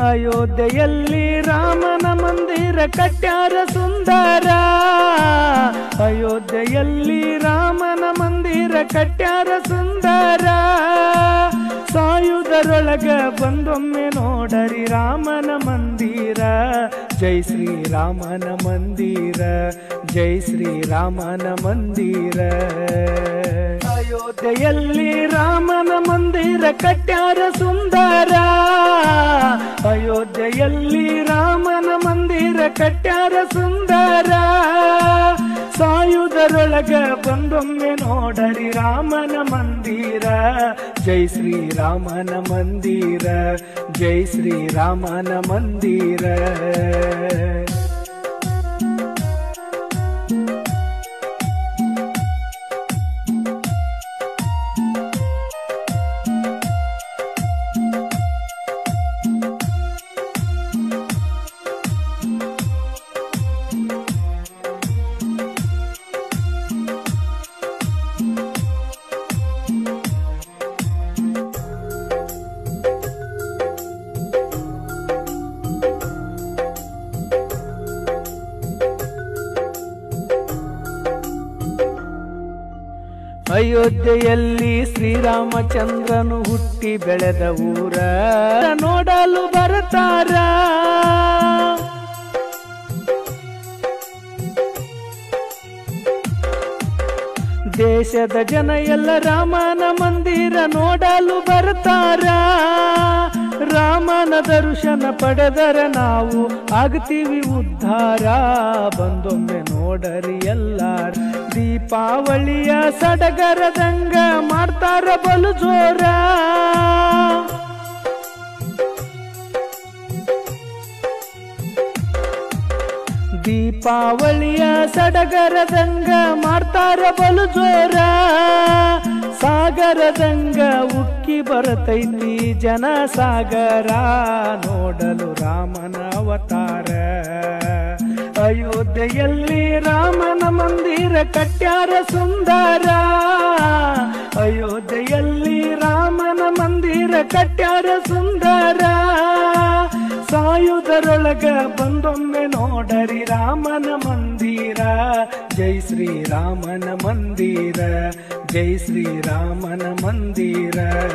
ಅಯೋಧ್ಯೆಯಲ್ಲಿ ರಾಮನ ಮಂದಿರ ಕಟ್ಯಾರ ಸುಂದರ ಅಯೋಧ್ಯೆಯಲ್ಲಿ ರಾಮನ ಮಂದಿರ ಕಟ್ಯಾರ ಸುಂದರ ಸಾಯುವುದರೊಳಗ ಬಂದೊಮ್ಮೆ ನೋಡರಿ ರಾಮನ ಮಂದಿರ ಜೈ ಶ್ರೀರಾಮನ ಮಂದಿರ ಜೈ ಶ್ರೀರಾಮನ ಮಂದಿರ ಅಯೋಧ್ಯೆಯಲ್ಲಿ ರಾಮನ ಮಂದಿರ ಕಟ್ಯಾರ ಸುಂದರ ಅಯೋಧ್ಯೆಯಲ್ಲಿ ರಾಮನ ಮಂದಿರ ಕಟ್ಯಾರ ಸುಂದರ ಸಾಯುವುದರೊಳಗ ಬಂದೊಮ್ಮೆ ನೋಡರಿ ರಾಮನ ಮಂದಿರ ಜೈ ಶ್ರೀರಾಮನ ಮಂದಿರ ಜೈ ಶ್ರೀರಾಮನ ಮಂದಿರ ಅಯೋಧ್ಯೆಯಲ್ಲಿ ಶ್ರೀರಾಮಚಂದ್ರನು ಹುಟ್ಟಿ ಬೆಳೆದ ಊರ ನೋಡಲು ಬರತಾರ ದೇಶದ ಜನ ಎಲ್ಲ ರಾಮನ ಮಂದಿರ ನೋಡಲು ಬರ್ತಾರ ರಾಮನ ದರ್ಶನ ಪಡೆದರ ನಾವು ಆಗ್ತೀವಿ ಉದ್ಧಾರ ಬಂದೊಮ್ಮೆ ನೋಡರಿ ಎಲ್ಲಾರ ದೀಪಾವಳಿಯ ಸಡಗರದಂಗ ಮಾಡ್ತಾರ ಬಲು ಜೋರ ದೀಪಾವಳಿಯ ಸಡಗರದಂಗ ಮಾಡ್ತಾರ ಬಲು ಜೋರ ಸಾಗರದಂಗ ಉಕ್ಕಿ ಬರತೈತಿ ಜನ ಸಾಗರ ನೋಡಲು ರಾಮನ ಅವತಾರ ಅಯೋಧ್ಯೆಯಲ್ಲಿ ರಾಮನ ಮಂದಿರ ಕಟ್ಯಾರ ಸುಂದರ ಅಯೋಧ್ಯೆಯಲ್ಲಿ ರಾಮನ ಮಂದಿರ ಕಟ್ಯಾರ ಸುಂದರ ಸಾಯುವುದರೊಳಗ ಬಂದೊಮ್ಮೆ ನೋಡರಿ ರಾಮನ ಮಂದಿರ ಜೈ ಶ್ರೀರಾಮನ ಮಂದಿರ ಜೈ ಶ್ರೀರಾಮನ ಮಂದಿರ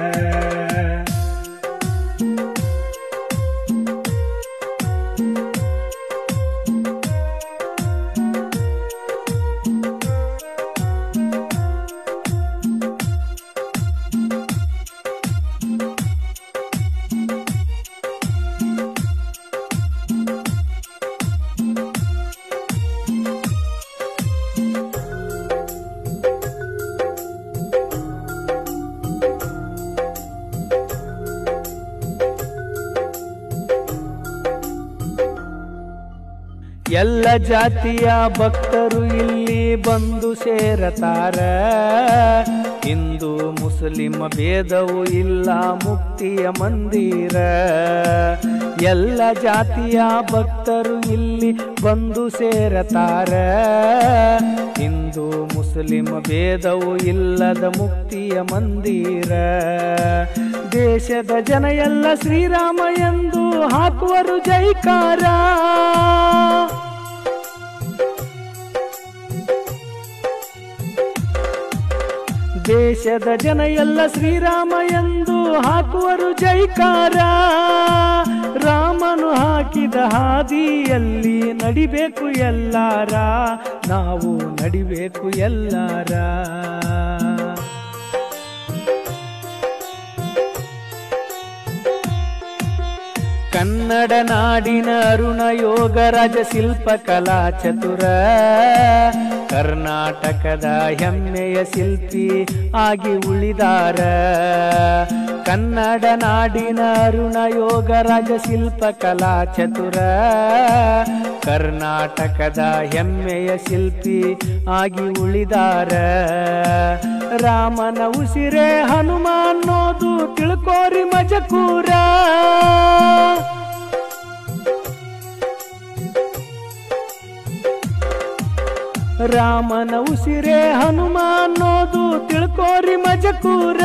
ಎಲ್ಲ ಜಾತಿಯ ಭಕ್ತರು ಇಲ್ಲಿ ಬಂದು ಸೇರತಾರ ಹಿಂದೂ ಮುಸ್ಲಿಂ ಭೇದವು ಇಲ್ಲ ಮುಕ್ತಿಯ ಮಂದಿರ ಎಲ್ಲ ಜಾತಿಯ ಭಕ್ತರು ಇಲ್ಲಿ ಬಂದು ಸೇರತಾರ ಹಿಂದೂ ಮುಸ್ಲಿಂ ಭೇದವು ಇಲ್ಲದ ಮುಕ್ತಿಯ ಮಂದಿರ ದೇಶದ ಜನ ಎಲ್ಲ ಶ್ರೀರಾಮ ಎಂದು ಹಾಕುವರು ಜೈಕಾರ ದೇಶದ ಜನ ಎಲ್ಲ ಶ್ರೀರಾಮ ಎಂದು ಹಾಕುವರು ಜೈಕಾರ ರಾಮನು ಹಾಕಿದ ಹಾದಿಯಲ್ಲಿ ನಡಿಬೇಕು ಎಲ್ಲಾರ ನಾವು ನಡಿಬೇಕು ಎಲ್ಲಾರ ಕನ್ನಡ ನಾಡಿನ ಅರುಣ ಯೋಗ ರಾಜ ಶಿಲ್ಪ ಕಲಾ ಚತುರ ಕರ್ನಾಟಕದ ಹೆಮ್ಮೆಯ ಶಿಲ್ಪಿ ಆಗಿ ಉಳಿದಾರ ಕನ್ನಡ ನಾಡಿನ ಅರುಣ ಯೋಗ ರಾಜ ಶಿಲ್ಪ ಕಲಾ ಚತುರ ಕರ್ನಾಟಕದ ಹೆಮ್ಮೆಯ ಶಿಲ್ಪಿ ಆಗಿ ಉಳಿದಾರ ರಾಮನ ಉಸಿರೇ ಹನುಮ ಅನ್ನೋದು ತಿಳ್ಕೋರಿ ಮಜಕೂರ ರಾಮನ ಉಸಿರೇ ಹನುಮ ಅನ್ನೋದು ತಿಳ್ಕೋರಿ ಮಜಕೂರ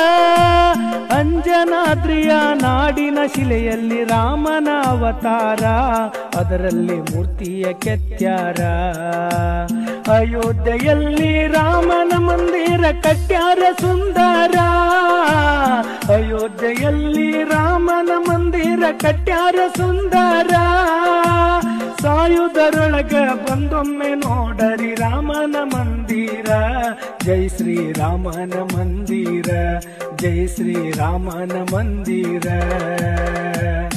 ಅಂಜನಾದ್ರಿಯ ನಾಡಿನ ಶಿಲೆಯಲ್ಲಿ ರಾಮನ ಅವತಾರ ಅದರಲ್ಲಿ ಮೂರ್ತಿಯ ಕೆತ್ಯಾರ ಅಯೋಧ್ಯೆಯಲ್ಲಿ ರಾಮನ ಮಂದಿರ ಕಟ್ಯಾರ ಸುಂದರ ಅಯೋಧ್ಯೆಯಲ್ಲಿ ರಾಮನ ಮಂದಿರ ಕಟ್ಯಾರ ಸುಂದರ ಸಾಯುವುದರೊಳಗ ಬಂದೊಮ್ಮೆ ನೋಡರಿ ರಾಮನ ಮಂದಿರ ಜೈ ಶ್ರೀ ರಾಮನ ಮಂದಿರ ಜೈ ಶ್ರೀ ರಾಮನ ಮಂದಿರ